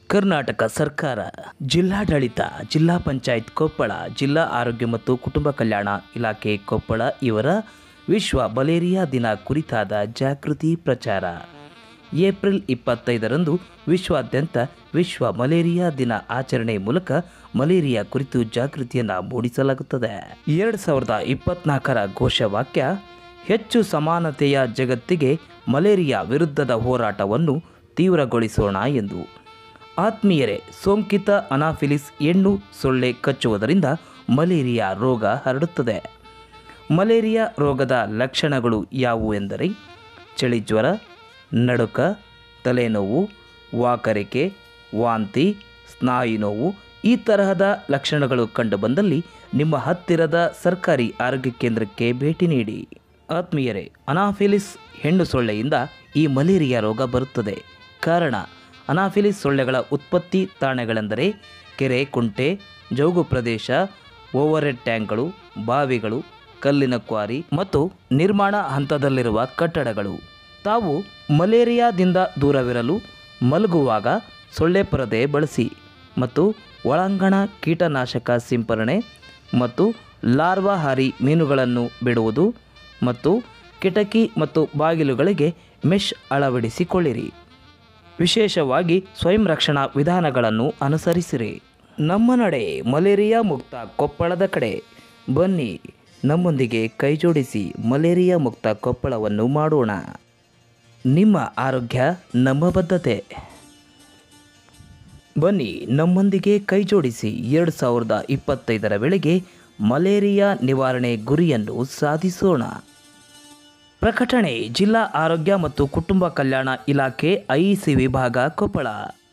ಕರ್ನಾಟಕ ಸರ್ಕಾರ ಜಿಲ್ಲಾಡಳಿತ ಜಿಲ್ಲಾ ಪಂಚಾಯತ್ ಕೊಪ್ಪಳ ಜಿಲ್ಲಾ ಆರೋಗ್ಯ ಮತ್ತು ಕುಟುಂಬ ಕಲ್ಯಾಣ ಇಲಾಖೆ ಕೊಪ್ಪಳ ಇವರ ವಿಶ್ವ ಮಲೇರಿಯಾ ದಿನ ಕುರಿತಾದ ಜಾಗೃತಿ ಪ್ರಚಾರ ಏಪ್ರಿಲ್ ಇಪ್ಪತ್ತೈದರಂದು ವಿಶ್ವಾದ್ಯಂತ ವಿಶ್ವ ಮಲೇರಿಯಾ ದಿನ ಆಚರಣೆ ಮೂಲಕ ಮಲೇರಿಯಾ ಕುರಿತು ಜಾಗೃತಿಯನ್ನು ಮೂಡಿಸಲಾಗುತ್ತದೆ ಎರಡು ಸಾವಿರದ ಇಪ್ಪತ್ನಾಲ್ಕರ ಘೋಷವಾಕ್ಯ ಹೆಚ್ಚು ಸಮಾನತೆಯ ಜಗತ್ತಿಗೆ ಮಲೇರಿಯಾ ವಿರುದ್ಧದ ಹೋರಾಟವನ್ನು ತೀವ್ರಗೊಳಿಸೋಣ ಎಂದು ಆತ್ಮೀಯರೇ ಸೋಂಕಿತ ಅನಾಫಿಲಿಸ್ ಹೆಣ್ಣು ಸೊಳ್ಳೆ ಕಚ್ಚುವುದರಿಂದ ಮಲೇರಿಯಾ ರೋಗ ಹರಡುತ್ತದೆ ಮಲೇರಿಯಾ ರೋಗದ ಲಕ್ಷಣಗಳು ಯಾವುವು ಎಂದರೆ ಚಳಿ ಜ್ವರ ನಡುಕ ತಲೆನೋವು ವಾಕರಿಕೆ ವಾಂತಿ ಸ್ನಾಯು ನೋವು ಈ ತರಹದ ಲಕ್ಷಣಗಳು ಕಂಡುಬಂದಲ್ಲಿ ನಿಮ್ಮ ಹತ್ತಿರದ ಸರ್ಕಾರಿ ಆರೋಗ್ಯ ಕೇಂದ್ರಕ್ಕೆ ಭೇಟಿ ನೀಡಿ ಆತ್ಮೀಯರೇ ಅನಾಫಿಲಿಸ್ ಹೆಣ್ಣು ಸೊಳ್ಳೆಯಿಂದ ಈ ಮಲೇರಿಯಾ ರೋಗ ಬರುತ್ತದೆ ಕಾರಣ ಅನಾಫಿಲಿಸ್ ಸೊಳ್ಳೆಗಳ ಉತ್ಪತ್ತಿ ತಾಣಗಳೆಂದರೆ ಕೆರೆ ಕುಂಟೆ ಜೌಗು ಪ್ರದೇಶ ಓವರ್ಹೆಡ್ ಟ್ಯಾಂಕ್ಗಳು ಬಾವಿಗಳು ಕಲ್ಲಿನ ಕ್ವಾರಿ ಮತ್ತು ನಿರ್ಮಾಣ ಹಂತದಲ್ಲಿರುವ ಕಟ್ಟಡಗಳು ತಾವು ಮಲೇರಿಯಾದಿಂದ ದೂರವಿರಲು ಮಲಗುವಾಗ ಸೊಳ್ಳೆ ಪರದೆ ಬಳಸಿ ಮತ್ತು ಒಳಾಂಗಣ ಕೀಟನಾಶಕ ಸಿಂಪರಣೆ ಮತ್ತು ಲಾರ್ವಾಹಾರಿ ಮೀನುಗಳನ್ನು ಬಿಡುವುದು ಮತ್ತು ಕಿಟಕಿ ಮತ್ತು ಬಾಗಿಲುಗಳಿಗೆ ಮೆಶ್ ಅಳವಡಿಸಿಕೊಳ್ಳಿರಿ ವಿಶೇಷವಾಗಿ ಸ್ವಯಂ ರಕ್ಷಣಾ ವಿಧಾನಗಳನ್ನು ಅನುಸರಿಸಿರಿ ನಮ್ಮ ನಡೆ ಮಲೇರಿಯಾ ಮುಕ್ತ ಕೊಪ್ಪಳದ ಕಡೆ ಬನ್ನಿ ನಮ್ಮೊಂದಿಗೆ ಕೈಜೋಡಿಸಿ ಮಲೇರಿಯಾ ಮುಕ್ತ ಕೊಪ್ಪಳವನ್ನು ಮಾಡೋಣ ನಿಮ್ಮ ಆರೋಗ್ಯ ನಮ್ಮ ಬದ್ಧತೆ ಬನ್ನಿ ನಮ್ಮೊಂದಿಗೆ ಕೈಜೋಡಿಸಿ ಎರಡು ಸಾವಿರದ ಇಪ್ಪತ್ತೈದರ ವೇಳೆಗೆ ಮಲೇರಿಯಾ ನಿವಾರಣೆ ಗುರಿಯನ್ನು ಸಾಧಿಸೋಣ ಪ್ರಕಟಣೆ ಜಿಲ್ಲಾ ಆರೋಗ್ಯ ಮತ್ತು ಕುಟುಂಬ ಕಲ್ಯಾಣ ಇಲಾಖೆ ಐಇಸಿ ವಿಭಾಗ ಕೊಪ್ಪಳ